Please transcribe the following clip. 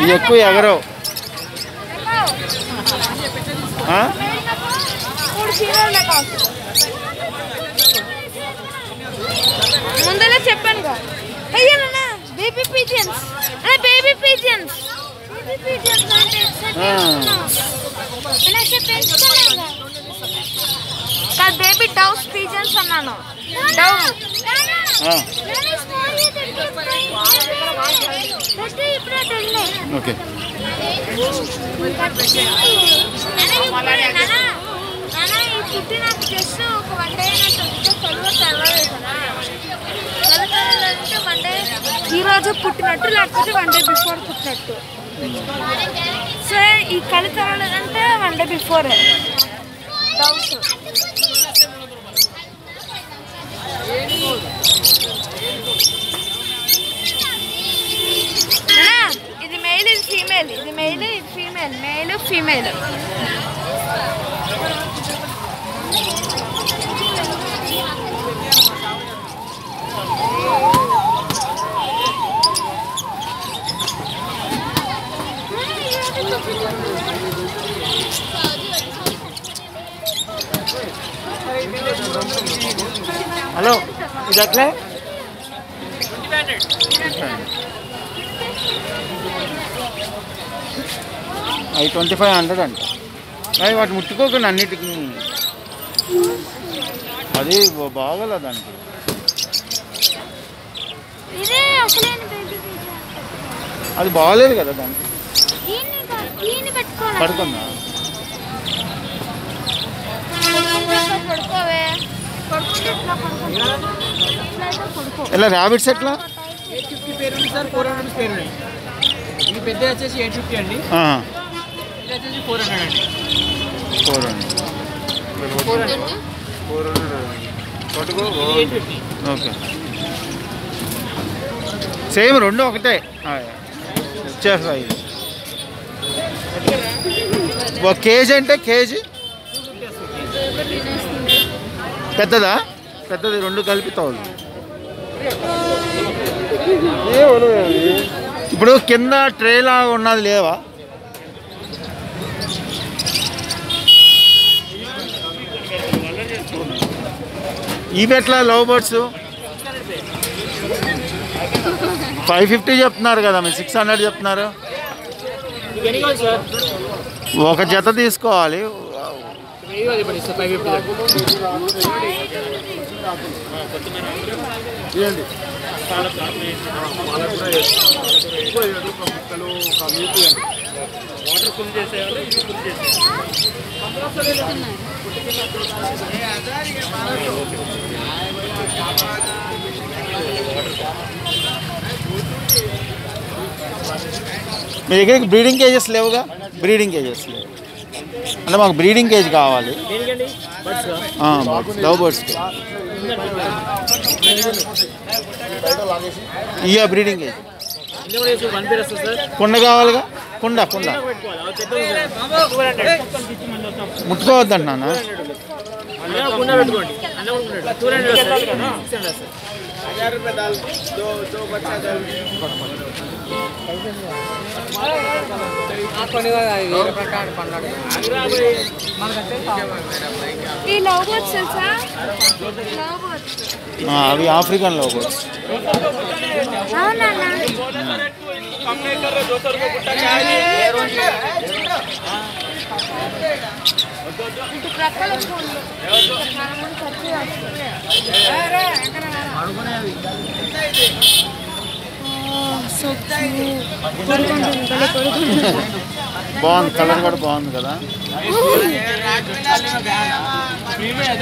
ఇవి ఎక్కువ ఎగరవు ఆ? మూడు చీరలు నాకు అవసరం ముందరే చెప్పానుగా అయ్యానన్నా బేబీ పీజియన్స్ అదే బేబీ పీజియన్స్ బేబీ పీజియన్స్ అంటే పెంచుకున్నాగా కాదు బేబీ డౌస్ పీజియన్స్ అన్నాను డౌ ఆ, ఇప్పుడే తెలియదు ఓకే పుట్టినప్పుడు జస్ట్ ఒక వన్ డే చదువు చదవలేదు కదా చదువుతారంటే వన్ డే ఈ రోజు పుట్టినట్టు లేకపోతే వన్ డే బిఫోర్ పుట్టినట్టు సో ఈ కళ్ళు తెరవలేదంటే వన్ డే బిఫోర్ డౌట్స్ ఇది మెయిల్ ఇది ఫీమేల్ ఇది మెయిల్ ఇది ఫీమేల్ మెయిల్ ఫీమేల్ హలో ఇది ఎట్లే అవి ట్వంటీ ఫైవ్ హండ్రెడ్ అంట అవి వాటి ముట్టుకోకండి అన్నిటికి అది బా- బాగోలే దానికి ఇదే అసలైన బేబీ అది బాగలేదు కదా దానికి దీన్ని కాదు, దీన్ని పెట్టుకోవాలి పడుకుందా పడుకోవే పడుకుంటే ఇట్లా పడుకుంటా ఇట్లా అయితే పడుకో ఇలా ర్యాబిట్స్ ఎట్లా ఎయిట్ ఫిఫ్టీ పేరు ఉంది సార్ ఫోర్ హండ్రెడ్ పేరు ఉంది ఇది పెద్ద వచ్చేసి ఎయిట్ ఫిఫ్టీ అండి ఇది వచ్చేసి ఫోర్ హండ్రెడ్ అండి four hundred four hundred four hundred ఇది ఎయిట్ ఫిఫ్టీ ఓకే సేమ్ రెండు ఒకటే ఆ, వచ్చేస్తాయి ఒక కేజీ అంటే కేజీ పెద్దదా పెద్దది రెండు కలిపి థౌజండ్ ఇప్పుడు కింద ట్రేలా ఉన్నది లేవా ఇవి ఎట్లా లవ్ బర్డ్స్ ఫైవ్ ఫిఫ్టీ చెప్తున్నారు కదా మీరు సిక్స్ హండ్రెడ్ చెప్తున్నారు ఇది ఎన్ని కావాలి సార్ ఒక జత తీసుకోవాలి వెయ్యి కావాలి ఇప్పుడు ఇస్తా ఫైవ్ ఫిఫ్టీ మీ దగ్గర బ్రీడింగ్ కేజెస్ లేవుగా బ్రీడింగ్ కేజెస్ లేవు అంటే మాకు బ్రీడింగ్ కేజ్ కావాలి దేనికండి బర్డ్స్ లవ్ బర్డ్స్కి ఇయ్య బ్రీడింగ్ కేజ్ ఇన్ని కూడా వేసి వన్ పేరు వస్తుంది సార్ కుండ కావాలిగా కుండ కుండ పెట్టుకోవాలి అది పెద్ద టూ హండ్రెడ్ ముట్టుకోవద్దంట నాన్న అన్న కుండ పెట్టుకోండి అన్న కుండ టూ హండ్రెడ్ వస్తుంది సిక్స్ హండ్రెడ్ సార్ ఈ లవ్ బర్డ్స్ తెలుసా లవ్ బర్డ్స్ ఆ, అవి ఆఫ్రికన్ లవ్ బర్డ్స్ అవునా ఇటు ప్రక్కల ఎక్కువ ఉంది. చాలా మంది ఖర్చు చేస్తారు. సో కొడుకుంటుంది భలే కొడుకుంటుంది బాగుంది కలర్ కూడా బాగుంది కదా